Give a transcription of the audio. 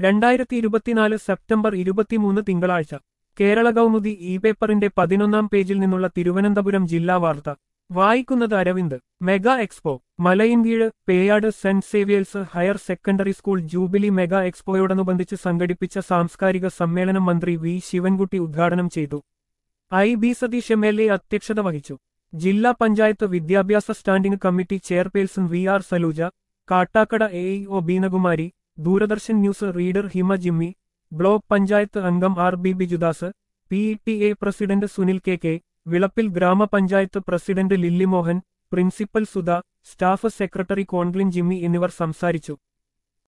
രണ്ടായിരത്തി ഇരുപത്തിനാല് സെപ്റ്റംബർ ഇരുപത്തിമൂന്ന് തിങ്കളാഴ്ച കേരള കൗമുദി ഇ പേപ്പറിന്റെ പതിനൊന്നാം പേജിൽ നിന്നുള്ള തിരുവനന്തപുരം ജില്ലാ വാർത്ത വായിക്കുന്നത് Aravind mega expo Malayinkeezhu Peyad Saint Xavier's higher secondary school jubilee mega എക്സ്പോയോടനുബന്ധിച്ച് സംഘടിപ്പിച്ച സാംസ്കാരിക സമ്മേളനം മന്ത്രി വി ശിവൻകുട്ടി ഉദ്ഘാടനം ചെയ്തു I B Sathish M L A അധ്യക്ഷത വഹിച്ചു ജില്ലാ പഞ്ചായത്ത് വിദ്യാഭ്യാസ standing committee chairperson V R Saluja Kattakada A E O Beenakumari Doordarshan news reader Hima Jimmy block panchayat അംഗം R B Bijudas P E T A president Sunil K K Vilappil ഗ്രാമപഞ്ചായത്ത് president lily Mohan principal Sudha staff secretary കോൺഗ്ലിൻ Jimmy എന്നിവർ സംസാരിച്ചു